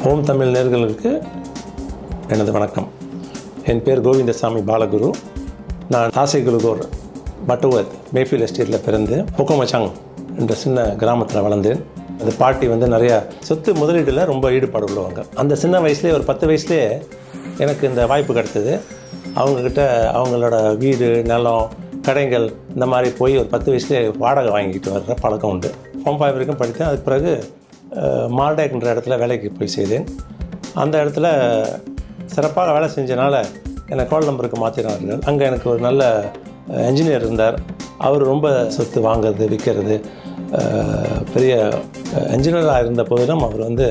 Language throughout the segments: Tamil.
ஓம் தமிழ் நேர்களுக்கு எனது வணக்கம் என் பேர் கோவிந்தசாமி பாலகுரு நான் தாசைகுலுகோர் பட்டுவத் மேஃபீல் எஸ்டேட்டில் பிறந்து பொக்கோமச்சாங் என்ற சின்ன கிராமத்தில் வளர்ந்தேன் அது பாட்டி வந்து நிறையா சொத்து முதலீட்டில் ரொம்ப ஈடுபாடு உள்ளவங்க அந்த சின்ன வயசுலேயே ஒரு பத்து வயசுலேயே எனக்கு இந்த வாய்ப்பு கிடைத்தது அவங்கக்கிட்ட அவங்களோட வீடு நிலம் கடைகள் இந்த மாதிரி போய் ஒரு பத்து வயசுலேயே வாடகை வாங்கிட்டு வர்ற பழக்கம் உண்டு ஃபார்ம் ஃபைவ் வரைக்கும் படித்தேன் அதுக்கு பிறகு மால்டேக்ன்ற இடத்துல வேலைக்கு போய் செய்தேன் அந்த இடத்துல சிறப்பாக வேலை செஞ்சனால என்னை கால் நம்பருக்கு மாற்றினார்கள் அங்கே எனக்கு ஒரு நல்ல என்ஜினியர் இருந்தார் அவர் ரொம்ப சொத்து வாங்குறது விற்கிறது அஹ், பெரிய என்ஜினியராக இருந்த போதிலும் அவர் வந்து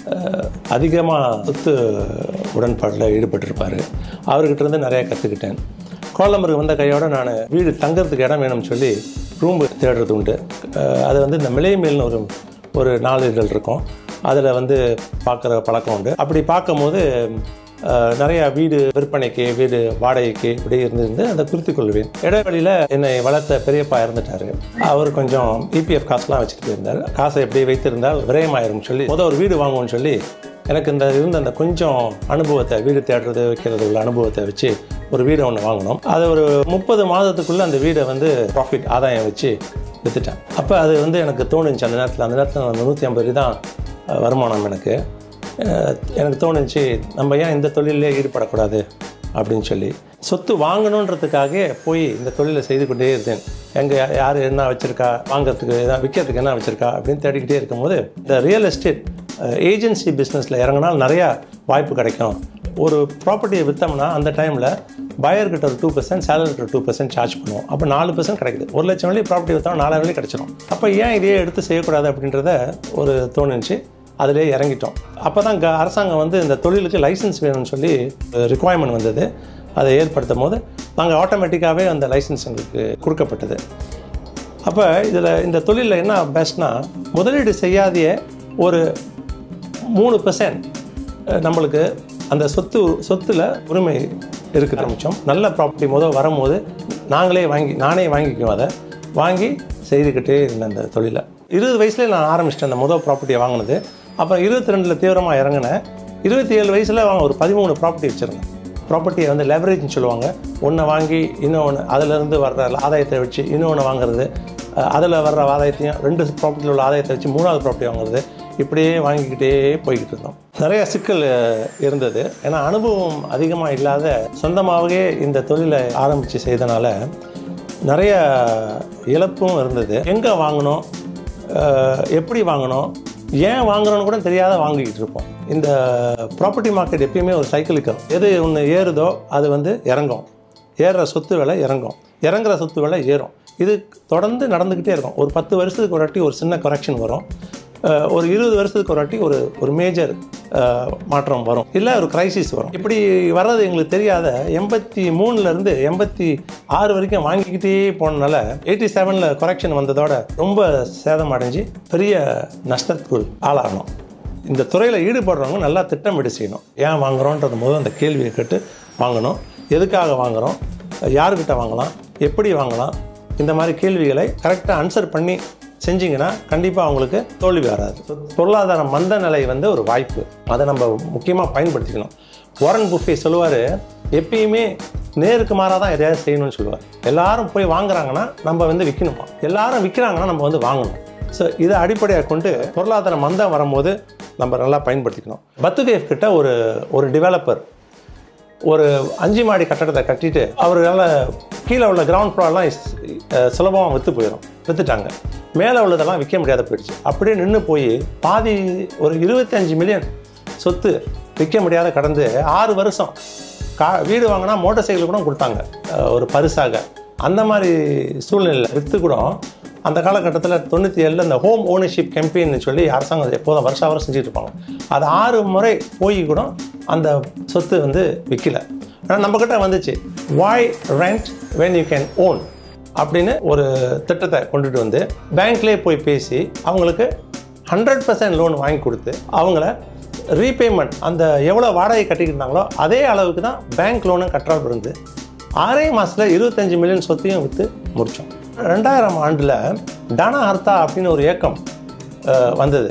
அதிகமாக சொத்து உடன்பாட்டில் ஈடுபட்டிருப்பார் அவர்கிட்ட இருந்து நிறைய கற்றுக்கிட்டேன் கோலம்பருக்கு வந்த கையோட நான் வீடு தங்கறதுக்கு இடம் வேணும்னு சொல்லி ரூம் தேடுறது உண்டு அஹ், அது வந்து இந்த மிலைமேல்னு ஒரு ஒரு நாளிதழ் இருக்கும் அதில் வந்து பார்க்குற பழக்கம் உண்டு அப்படி பார்க்கும்போது அஹ், நிறைய வீடு விற்பனைக்கு வீடு வாடகைக்கு இப்படி இருந்திருந்து அதை குறித்துக் கொள்வேன் இடைவெளியில் என்னை வளர்த்த பெரியப்பா இறந்துட்டாரு அவர் கொஞ்சம் இபிஎஃப் காசுலாம் வச்சுட்டு போயிருந்தார் காசை எப்படி வைத்திருந்தால் விரயமாயிரும் சொல்லி முதல் ஒரு வீடு வாங்குவோம்னு சொல்லி எனக்கு இந்த இருந்த அந்த கொஞ்சம் அனுபவத்தை வீடு தேடுறது வைக்கிறது உள்ள அனுபவத்தை வச்சு ஒரு வீடை ஒன்று வாங்கினோம் அது ஒரு முப்பது மாதத்துக்குள்ளே அந்த வீடை வந்து ப்ராஃபிட் ஆதாயம் வச்சு விற்றுட்டேன் அப்போ அது வந்து எனக்கு தோணுச்சு அந்த நேரத்தில் அந்த நேரத்தில் அந்த நூற்றி ஐம்பது ரூபா தான் அஹ், வருமானம் எனக்கு அஹ், எனக்கு தோணுச்சு நம்ம ஏன் இந்த தொழிலே ஈடுபடக்கூடாது அப்படின்னு சொல்லி சொத்து வாங்கணுன்றதுக்காக போய் இந்த தொழிலை செய்து கொண்டே இருந்தேன் எங்கே யார் என்ன வச்சுருக்கா வாங்குறதுக்கு எதாவது விற்கிறதுக்கு என்ன வச்சுருக்கா அப்படின்னு தேடிக்கிட்டே இருக்கும்போது இந்த ரியல் எஸ்டேட் ஏஜென்சி பிஸ்னஸில் இறங்கினால் நிறையா வாய்ப்பு கிடைக்கும் ஒரு ப்ராப்பர்ட்டியை விற்றோம்னா அந்த டைமில் பயர்கிட்ட ஒரு டூ பர்சன்ட் சேலர்கிட்ட டூ பர்சன்ட் சார்ஜ் பண்ணுவோம் அப்போ நாலு பர்சன்ட் கிடைக்குது ஒரு லட்சம் வழி ப்ராப்பர்ட்டி விற்றோம் நாலாயிரம் வழி கிடச்சிடும் அப்போ ஏன் இதையே எடுத்து செய்யக்கூடாது அப்படின்றத ஒரு தோணுச்சு அதிலே இறங்கிட்டோம் அப்போ தான் க அரசாங்கம் வந்து இந்த தொழிலுக்கு லைசன்ஸ் வேணும்னு சொல்லி ரிக்குவயர்மெண்ட் வந்தது அதை ஏற்படுத்தும் போது நாங்கள் ஆட்டோமேட்டிக்காகவே அந்த லைசன்ஸ் எங்களுக்கு கொடுக்கப்பட்டது அப்போ இதில் இந்த தொழிலில் என்ன பெஸ்ட்னா முதலீடு செய்யாதையே ஒரு மூணு பர்சன்ட் நம்மளுக்கு அந்த சொத்து சொத்துல உரிமை இருக்க ஆரம்பித்தோம் நல்ல ப்ராப்பர்ட்டி முதல் வரும்போது நாங்களே வாங்கி நானே வாங்கிக்குவோம் அதை வாங்கி செய்துக்கிட்டே இருந்தேன் அந்த தொழிலை இருபது வயசுல நான் ஆரம்பிச்சிட்டேன் அந்த முதல் ப்ராப்பர்ட்டியை வாங்கினது அப்புறம் இருபத்தி ரெண்டில் தீவிரமாக இறங்கினேன் இருபத்தி ஏழு வயசில் வாங்க ஒரு பதிமூணு ப்ராப்பர்ட்டி வச்சுருந்தேன் ப்ராப்பர்ட்டியை வந்து லெவரேஜ்னு சொல்லுவாங்க ஒன்றை வாங்கி இன்னொன்று அதிலிருந்து வர்ற ஆதாயத்தை வச்சு இன்னொன்று வாங்குறது அதில் வர்ற ஆதாயத்தையும் ரெண்டு ப்ராப்பர்ட்டியில் உள்ள ஆதாயத்தை வச்சு மூணாவது ப்ராப்பர்ட்டி வாங்குறது இப்படியே வாங்கிக்கிட்டே போய்கிட்டு இருந்தோம் நிறைய சிக்கல் அஹ், இருந்தது ஏன்னா அனுபவம் அதிகமாக இல்லாத சொந்தமாகவே இந்த தொழிலை ஆரம்பித்து செய்தனால நிறைய இழப்பும் இருந்தது எங்கே வாங்கணும் அஹ், எப்படி வாங்கணும் ஏன் வாங்குறோன்னு கூட தெரியாத வாங்கிக்கிட்டு இருப்போம் இந்த ப்ராப்பர்ட்டி மார்க்கெட் எப்பயுமே ஒரு சைக்கிளிக்கல் எது ஒன்று ஏறுதோ அது வந்து இறங்கும் ஏறுற சொத்து விலை இறங்கும் இறங்குற சொத்து விலை ஏறும் இது தொடர்ந்து நடந்துக்கிட்டே இருக்கும் ஒரு பத்து வருஷத்துக்கு ஒரு வாட்டி ஒரு சின்ன கரெக்ஷன் வரும் அஹ், ஒரு இருபது வருஷத்துக்கு ஒரு வாட்டி ஒரு ஒரு மேஜர் மாற்றம் வரும் இல்லை ஒரு கிரைசிஸ் வரும் இப்படி வர்றது எங்களுக்கு தெரியாத எண்பத்தி மூணுலேருந்து எண்பத்தி ஆறு வரைக்கும் வாங்கிக்கிட்டே போனனால எயிட்டி செவனில் கரெக்ஷன் வந்ததோட ரொம்ப சேதம் அடைஞ்சு பெரிய நஷ்டத்துக்குள் ஆளாகணும் இந்த துறையில் ஈடுபடுறவங்க நல்லா திட்டமிட்டு செய்யணும் ஏன் வாங்குறோன்றது முதல்ல அந்த கேள்வியை கேட்டு வாங்கணும் எதுக்காக வாங்குறோம் யாருக்கிட்ட வாங்கலாம் எப்படி வாங்கலாம் இந்த மாதிரி கேள்விகளை கரெக்டாக ஆன்சர் பண்ணி செஞ்சீங்கன்னா கண்டிப்பாக அவங்களுக்கு தோல்வி வராது பொருளாதார மந்த நிலை வந்து ஒரு வாய்ப்பு அதை நம்ம முக்கியமாக பயன்படுத்திக்கணும் வாரன் புஃபே சொல்லுவார் எப்பயுமே நேருக்கு மாறாக தான் எதையாவது செய்யணும்னு சொல்லுவார் எல்லாரும் போய் வாங்குறாங்கன்னா நம்ம வந்து விற்கணுமா எல்லாரும் விற்கிறாங்கன்னா நம்ம வந்து வாங்கணும் ஸோ இதை அடிப்படையாக கொண்டு பொருளாதார மந்தம் வரும்போது நம்ம நல்லா பயன்படுத்திக்கணும் பத்துகேஃப் கிட்ட ஒரு ஒரு டெவலப்பர் ஒரு அஞ்சு மாடி கட்டடத்தை கட்டிட்டு அவரால் கீழே உள்ள கிரவுண்ட் ஃப்ளோர்லாம் சுலபமாக விற்று போயிடும் விற்றுட்டாங்க மேலே உள்ளதெல்லாம் விற்க முடியாத போயிடுச்சு அப்படியே நின்று போய் பாதி ஒரு இருபத்தஞ்சு மில்லியன் சொத்து விற்க முடியாத கடந்து ஆறு வருஷம் கா வீடு வாங்கினா மோட்டார் சைக்கிள் கூட கொடுத்தாங்க அஹ், ஒரு பரிசாக அந்த மாதிரி சூழ்நிலையில் விற்று கூட அந்த காலகட்டத்தில் தொண்ணூற்றி ஏழில் இந்த ஹோம் ஓனர்ஷிப் கேம்பெயின்னு சொல்லி அரசாங்கம் எப்போதும் வருஷா வருஷம் செஞ்சுட்டு இருப்பாங்க அது ஆறு முறை போய் கூட அந்த சொத்து வந்து விற்கல ஆனால் நம்மக்கிட்ட வந்துச்சு why rent when you can own அப்படின்னு ஒரு திட்டத்தை கொண்டுட்டு வந்து பேங்க்லேயே போய் பேசி அவங்களுக்கு ஹண்ட்ரட் பர்சன்ட் லோன் வாங்கி கொடுத்து அவங்கள ரீபேமெண்ட் அந்த எவ்வளோ வாடகை கட்டிக்கிட்டு இருந்தாங்களோ அதே அளவுக்கு தான் பேங்க் லோனும் கட்டுறாப்பு இருந்து ஆறே மாதத்தில் இருபத்தஞ்சு மில்லியன் சொத்தையும் விற்று முடித்தோம் ரெண்டாயிரம் ஆண்டில் டானா ஹர்த்தா அப்படின்னு ஒரு இயக்கம் அஹ், வந்தது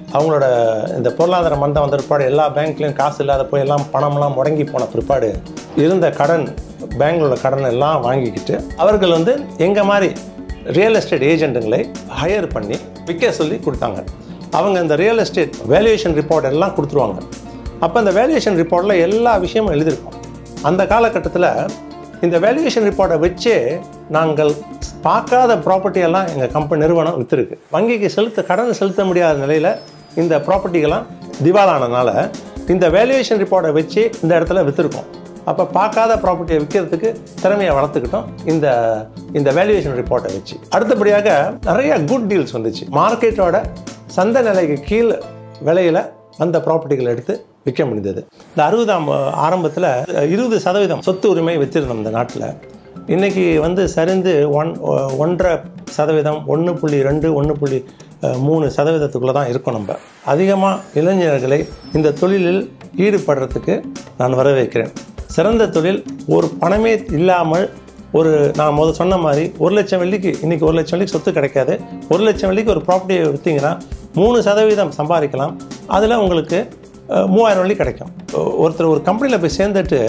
அவங்களோட இந்த பொருளாதார மந்தம் வந்த பிற்பாடு எல்லா பேங்க்லேயும் காசு இல்லாத போய் எல்லாம் பணம்லாம் முடங்கி போன பிற்பாடு இருந்த கடன் பேங்க்களோட கடன் எல்லாம் வாங்கிக்கிட்டு அவர்கள் வந்து எங்கள் மாதிரி ரியல் எஸ்டேட் ஏஜென்ட்டுங்களை ஹையர் பண்ணி விற்க சொல்லி கொடுத்தாங்க அவங்க இந்த ரியல் எஸ்டேட் வேல்யூவேஷன் ரிப்போர்ட் எல்லாம் கொடுத்துருவாங்க அப்போ இந்த வேல்யூவேஷன் ரிப்போர்ட்டில் எல்லா விஷயமும் எழுதியிருக்கும் அந்த காலகட்டத்தில் இந்த வேல்யூவேஷன் ரிப்போர்ட்டை வச்சே நாங்கள் பார்க்காத ப்ராப்பர்ட்டி எல்லாம் எங்கள் கம்பெனி நிறுவனம் விற்றுருக்கு வங்கிக்கு செலுத்த கடன் செலுத்த முடியாத நிலையில் இந்த ப்ராப்பர்ட்டிகள்லாம் திவாலானனால இந்த வேல்யூவேஷன் ரிப்போர்ட்டை வச்சு இந்த இடத்துல விற்றுருக்கோம் அப்போ பார்க்காத ப்ராப்பர்ட்டியை விற்கிறதுக்கு திறமையை வளர்த்துக்கிட்டோம் இந்த இந்த வேல்யூவேஷன் ரிப்போர்ட்டை வச்சு அடுத்தபடியாக நிறைய குட் டீல்ஸ் வந்துச்சு மார்க்கெட்டோட சந்தை நிலைக்கு கீழ் விலையில் அந்த ப்ராப்பர்ட்டிகளை எடுத்து விற்க முடிந்தது இந்த அறுபதாம் ஆரம்பத்தில் இருபது சதவீதம் சொத்து உரிமை வச்சுருந்தோம் இந்த நாட்டில் இன்றைக்கி வந்து சரிந்து ஒன் ஒன்றரை சதவீதம் ஒன்று புள்ளி ரெண்டு ஒன்று புள்ளி அஹ், மூணு சதவீதத்துக்குள்ளே தான் இருக்கோம் நம்ம அதிகமாக இளைஞர்களை இந்த தொழிலில் ஈடுபடுறதுக்கு நான் வரவேற்கிறேன் சிறந்த தொழில் ஒரு பணமே இல்லாமல் ஒரு நான் முதல் சொன்ன மாதிரி ஒரு லட்சம் வெள்ளிக்கு இன்றைக்கி ஒரு லட்சம் வெள்ளிக்கு சொத்து கிடைக்காது ஒரு லட்சம் வெள்ளிக்கு ஒரு ப்ராப்பர்ட்டியை விற்றீங்கன்னா மூணு சதவீதம் சம்பாதிக்கலாம் அதில் உங்களுக்கு அஹ், மூவாயிரம் வெள்ளி கிடைக்கும் ஒ- ஒருத்தர் ஒரு கம்பெனியில் போய் சேர்ந்துட்டு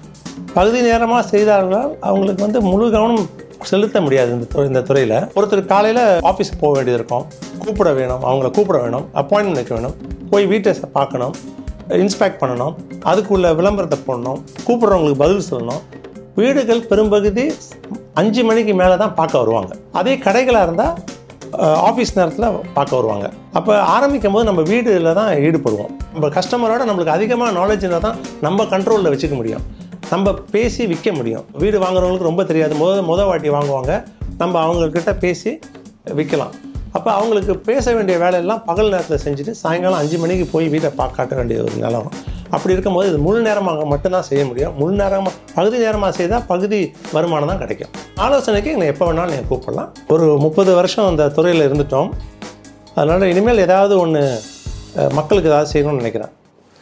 பகுதி நேரமாக செய்தார்களால் அவங்களுக்கு வந்து முழு கவனம் செலுத்த முடியாது இந்த துறை இந்த துறையில் ஒருத்தர் காலையில் ஆஃபீஸுக்கு போக வேண்டியது இருக்கும் கூப்பிட வேணும் அவங்கள கூப்பிட வேணும் அப்பாயின்மெண்ட் வைக்க வேணும் போய் வீட்டை ச- பார்க்கணும் இன்ஸ்பெக்ட் பண்ணணும் அதுக்குள்ள விளம்பரத்தை போடணும் கூப்பிட்றவங்களுக்கு பதில் சொல்லணும் வீடுகள் பெரும்பகுதி அஞ்சு மணிக்கு மேலே தான் பார்க்க வருவாங்க அதே கடைகளாக இருந்தால் ஆஃபீஸ் நேரத்தில் பார்க்க வருவாங்க அப்போ ஆரம்பிக்கும் போது நம்ம வீடில் தான் ஈடுபடுவோம் நம்ம கஸ்டமரோட நம்மளுக்கு அதிகமாக நாலேஜ் இருந்தால் தான் நம்ம கண்ட்ரோலில் வச்சுக்க முடியும் நம்ம பேசி விற்க முடியும் வீடு வாங்குறவங்களுக்கு ரொம்ப தெரியாது முத முத வாட்டி வாங்குவாங்க நம்ம அவங்கக்கிட்ட பேசி விற்கலாம் அப்போ அவங்களுக்கு பேச வேண்டிய வேலையெல்லாம் பகல் நேரத்தில் செஞ்சுட்டு சாயங்காலம் அஞ்சு மணிக்கு போய் வீட்டை பார்க்க காட்ட வேண்டிய ஒரு நிலவரம் அப்படி இருக்கும்போது இது முழு நேரமாக மட்டும்தான் செய்ய முடியும் முழு நேரமாக பகுதி நேரமாக செய்தால் பகுதி வருமானம் தான் கிடைக்கும் ஆலோசனைக்கு எங்களை எப்போ வேணாலும் நீங்கள் கூப்பிடலாம் ஒரு முப்பது வருஷம் அந்த துறையில் இருந்துட்டோம் அதனால் இனிமேல் ஏதாவது ஒன்று மக்களுக்கு ஏதாவது செய்யணும்னு நினைக்கிறேன்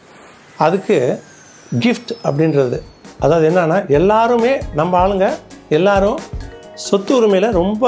அதுக்கு கிஃப்ட் அப்படின்றது அதாவது என்னன்னா எல்லாருமே நம்ம ஆளுங்க எல்லாரும் சொத்து உரிமையில் ரொம்ப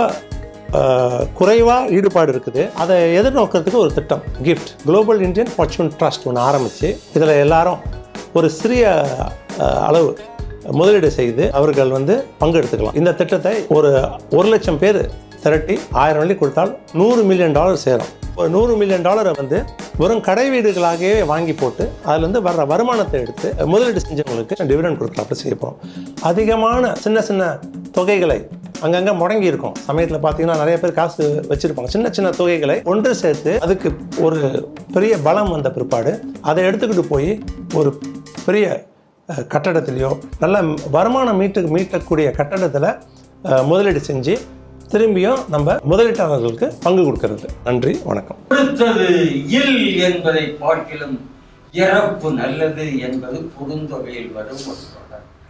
குறைவாக ஈடுபாடு இருக்குது அதை எதிர்நோக்கிறதுக்கு ஒரு திட்டம் gift global Indian fortune trust ஒன்று ஆரம்பித்து இதில் எல்லாரும் ஒரு சிறிய அஹ், அளவு முதலீடு செய்து அவர்கள் வந்து பங்கெடுத்துக்கலாம் இந்த திட்டத்தை ஒரு ஒரு லட்சம் பேர் திரட்டி ஆயிரம் வெள்ளி கொடுத்தால் நூறு மில்லியன் டாலர் சேரும் ஒரு நூறு மில்லியன் டாலரை வந்து வெறும் கடை வீடுகளாகவே வாங்கி போட்டு அதுலேருந்து வர்ற வருமானத்தை எடுத்து முதலீடு செஞ்சவங்களுக்கு டிவிடன் கொடுக்கலாப்ப செய்ய போகிறோம் அதிகமான சின்ன சின்ன தொகைகளை அங்கங்கே முடங்கி இருக்கும் சமயத்தில் பார்த்தீங்கன்னா நிறைய பேர் காசு வச்சுருப்பாங்க சின்ன சின்ன தொகைகளை ஒன்று சேர்த்து அதுக்கு ஒரு பெரிய பலம் வந்த பிற்பாடு அதை எடுத்துக்கிட்டு போய் ஒரு பெரிய அஹ், கட்டடத்திலையோ நல்ல வருமானம் மீட்டு மீட்டக்கூடிய கட்டடத்தில் அஹ், முதலீடு செஞ்சு திரும்பியும் நம்ம முதலீட்டாளர்களுக்கு பங்கு கொடுக்கறது நன்றி வணக்கம் கொடுத்தது இல் என்பதை பார்க்கிலும் இறப்பு நல்லது என்பது குறுந்தொகையில் வரும் ஒரு சொல்.